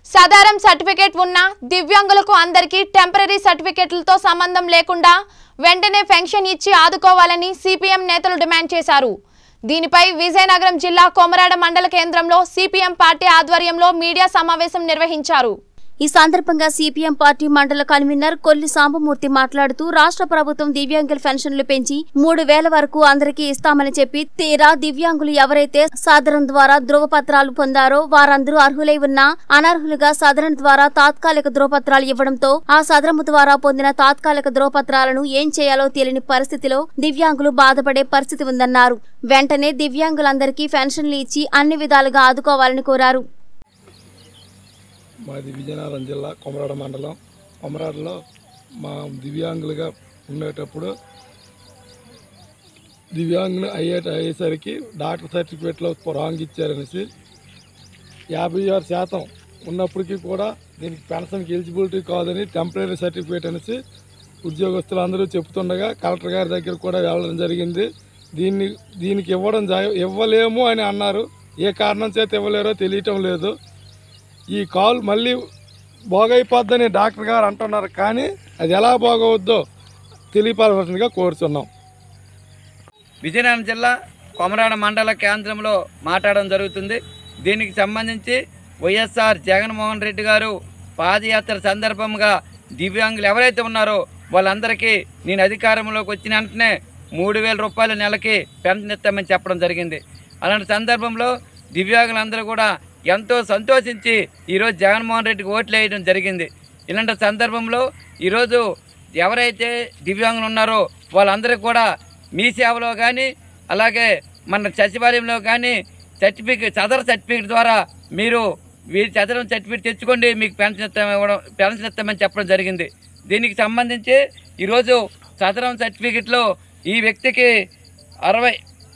సాధారణ సర్టిఫికేట్ ఉన్న దివ్యాంగులకు అందరికీ టెంపరీ సర్టిఫికేట్లతో సంబంధం లేకుండా వెంటనే పెన్షన్ ఇచ్చి ఆదుకోవాలని సిపిఎం నేతలు డిమాండ్ చేశారు దీనిపై విజయనగరం జిల్లా కొమరాడ మండల కేంద్రంలో సిపిఎం పార్టీ ఆధ్వర్యంలో మీడియా సమావేశం నిర్వహించారు ఈ సందర్భంగా సిపిఎం పార్టీ మండల కన్వీనర్ కొల్లి సాంబమూర్తి మాట్లాడుతూ రాష్ట్ర ప్రభుత్వం దివ్యాంగుల పెన్షన్లు పెంచి మూడు వేల వరకు అందరికీ ఇస్తామని చెప్పి తీరా దివ్యాంగులు ఎవరైతే సాధారణ ద్వారా ధృవపత్రాలు పొందారో వారందరూ అర్హులై ఉన్నా అనర్హులుగా సాధారణ ద్వారా తాత్కాలిక ధృవపత్రాలు ఇవ్వడంతో ఆ సదరము ద్వారా పొందిన తాత్కాలిక ధృవపత్రాలను ఏం చేయాలో తెలియని పరిస్థితిలో దివ్యాంగులు బాధపడే పరిస్థితి ఉందన్నారు వెంటనే దివ్యాంగులందరికీ పెన్షన్లు ఇచ్చి అన్ని విధాలుగా ఆదుకోవాలని కోరారు మాది విజయనగరం జిల్లా కొమరాడ మండలం కొమరాడలో మా దివ్యాంగులుగా ఉండేటప్పుడు దివ్యాంగులు అయ్యే అయ్యేసరికి డాక్టర్ సర్టిఫికేట్లో రాంగ్ ఇచ్చారనేసి యాభై ఆరు శాతం ఉన్నప్పటికీ కూడా దీనికి పెన్షన్కి ఎలిజిబిలిటీ కాదని టెంపరీ సర్టిఫికేట్ అనేసి ఉద్యోగస్తులు అందరూ చెప్తుండగా కలెక్టర్ గారి దగ్గర కూడా వెళ్ళడం జరిగింది దీన్ని దీనికి ఇవ్వడం జా- ఇవ్వలేము అని అన్నారు ఏ కారణం చేత ఇవ్వలేరో తెలియటం లేదు ఈ కాల్ మళ్ళీ బాగైపోద్దని డాక్టర్ గారు అంటున్నారు కానీ అది ఎలా బాగవద్దో తెలియపరవలసిందిగా కోరుతున్నాం విజయనగరం జిల్లా కొమరాడ మండల కేంద్రంలో మాట్లాడడం జరుగుతుంది దీనికి సంబంధించి వైఎస్ఆర్ జగన్మోహన్ రెడ్డి గారు పాదయాత్ర సందర్భంగా దివ్యాంగులు ఎవరైతే ఉన్నారో వాళ్ళందరికీ నేను అధికారంలోకి వచ్చిన వెంటనే మూడు వేల రూపాయల నెలకి పెన్షన్ ఇస్తామని చెప్పడం జరిగింది అలాంటి సందర్భంలో దివ్యాంగులందరూ కూడా ఎంతో సంతోషించి ఈరోజు జగన్మోహన్ రెడ్డికి ఓట్లు వేయడం జరిగింది ఇలాంటి సందర్భంలో ఈరోజు ఎవరైతే దివ్యాంగులు ఉన్నారో వాళ్ళందరికీ కూడా మీ సేవలో కానీ అలాగే మన సచివాలయంలో కానీ సర్టిఫికేట్ చదర సర్టిఫికేట్ ద్వారా మీరు వీరి చదరం సర్టిఫికేట్ తెచ్చుకోండి మీకు పెన్షన్ ఇస్తాం ఇవ్వడం పెన్షన్ ఇస్తామని చెప్పడం జరిగింది దీనికి సంబంధించి ఈరోజు చదరం సర్టిఫికేట్లో ఈ వ్యక్తికి అరవై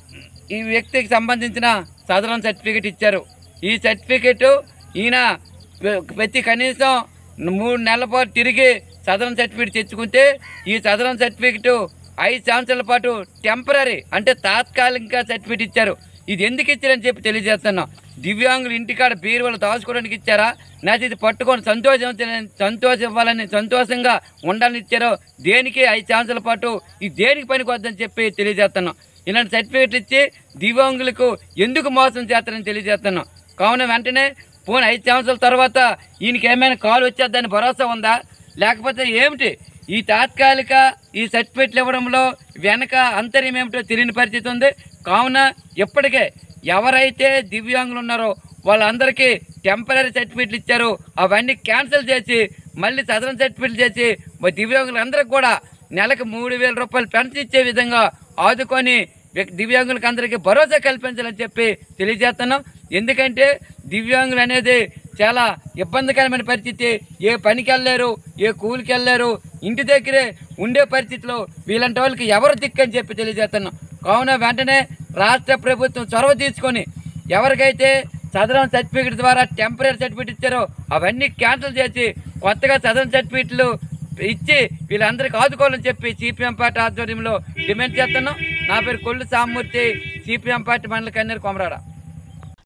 ఈ వ్యక్తికి సంబంధించిన సదరం సర్టిఫికేట్ ఇచ్చారు ఈ సర్టిఫికేట్ ఈయన ప్ర- ప్రతి కనీసం మూడు నెలల పాటు తిరిగి సదరం సర్టిఫికేట్ తెచ్చుకుంటే ఈ సదరం సర్టిఫికేట్ ఐదు సంవత్సరాల పాటు టెంపరీ అంటే తాత్కాలిక సర్టిఫికేట్ ఇచ్చారు ఇది ఎందుకు ఇచ్చారని చెప్పి తెలియజేస్తున్నాం దివ్యాంగులు ఇంటికాడ బీరువాళ్ళు దాచుకోవడానికి ఇచ్చారా లేకపోతే ఇది పట్టుకొని సంతోషం సంతోషం ఇవ్వాలని సంతోషంగా ఉండాలని ఇచ్చారో దేనికి ఐదు సంవత్సరాల పాటు ఇది దేనికి పనికొద్దని చెప్పి తెలియజేస్తున్నాం ఇలాంటి సర్టిఫికేట్లు ఇచ్చి దివ్యాంగులకు ఎందుకు మోసం చేస్తారని తెలియజేస్తున్నాం కావున వెంటనే పోనీ ఐదు సంవత్సరాల తర్వాత ఈయనకి ఏమైనా కాల్ వచ్చేద్దని భరోసా ఉందా లేకపోతే ఏమిటి ఈ తాత్కాలిక ఈ సర్టిఫికెట్లు ఇవ్వడంలో వెనక అంతర్యం ఏమిటో తెలియని పరిస్థితి ఉంది కావున ఇప్పటికే ఎవరైతే దివ్యాంగులు ఉన్నారో వాళ్ళందరికీ టెంపరీ సర్టిఫికెట్లు ఇచ్చారు అవన్నీ క్యాన్సిల్ చేసి మళ్ళీ సదరన్ సర్టిఫికెట్లు చేసి మరి దివ్యాంగులందరికీ కూడా నెలకు మూడు వేల రూపాయలు పెన్షన్ ఇచ్చే విధంగా ఆదుకొని వ్యక్- దివ్యాంగులకు అందరికీ భరోసా కల్పించాలని చెప్పి తెలియజేస్తున్నాం ఎందుకంటే దివ్యాంగులు అనేది చాలా ఇబ్బందికరమైన పరిస్థితి ఏ పనికి వెళ్ళలేరు ఏ కూలికి వెళ్ళలేరు ఇంటి దగ్గరే ఉండే పరిస్థితిలో వీళ్ళంటి వాళ్ళకి ఎవరు దిక్కని చెప్పి తెలియజేస్తున్నాం కావున వెంటనే రాష్ట్ర ప్రభుత్వం చొరవ తీసుకొని ఎవరికైతే సదరం సర్టిఫికేట్ ద్వారా టెంపరీ సర్టిఫికేట్ ఇచ్చారో అవన్నీ క్యాన్సిల్ చేసి కొత్తగా సదరం సర్టిఫికేట్లు ఇచ్చి వీళ్ళందరికీ ఆదుకోవాలని చెప్పి సిపిఎం పార్టీ ఆధ్వర్యంలో డిమాండ్ చేస్తున్నాం నా పేరు కొల్లు సామూర్తి సిపిఎం పార్టీ మండల కన్నీరు కొమరాడ